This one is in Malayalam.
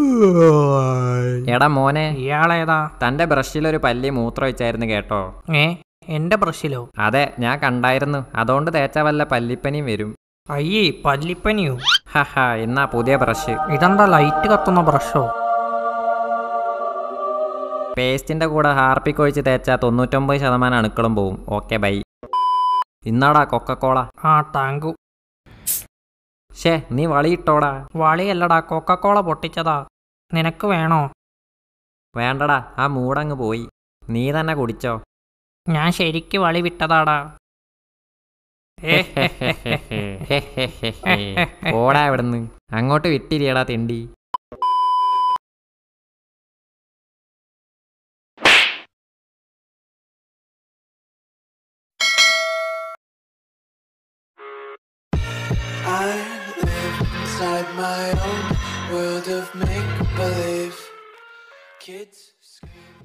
എടാ മോനെ ഇയാളേതാ തന്റെ ബ്രഷിലൊരു പല്ലി മൂത്രം വെച്ചായിരുന്നു കേട്ടോ ഏ എന്റെ ബ്രഷിലോ അതെ ഞാൻ കണ്ടായിരുന്നു അതുകൊണ്ട് തേച്ചാ വല്ല പല്ലിപ്പനിയും വരും അയ്യേ പല്ലിപ്പനിയോ ഹഹ എന്നാ പുതിയ ബ്രഷ് ഇതെന്താ ലൈറ്റ് കത്തുന്ന ബ്രഷോ പേസ്റ്റിന്റെ കൂടെ ഹാർപ്പിക് ഒഴിച്ച് തേച്ചാൽ തൊണ്ണൂറ്റൊമ്പത് ശതമാനം അണുക്കളും പോവും ഓക്കെ ബൈ ഇന്നാടാ കൊക്കക്കോള ആ താങ്കു ഷേ നീ വളിയിട്ടോടാ വളിയല്ലടാ കൊക്കക്കോള പൊട്ടിച്ചതാ നിനക്ക് വേണോ വേണ്ടടാ ആ മൂടങ്ങ് പോയി നീ തന്നെ കുടിച്ചോ ഞാൻ ശരിക്ക് വളി വിട്ടതാടാ ഓടാ ഇവിടുന്ന് അങ്ങോട്ട് വിട്ടിരിയടാ തിണ്ടി I live inside my own world of make believe. Kids scream.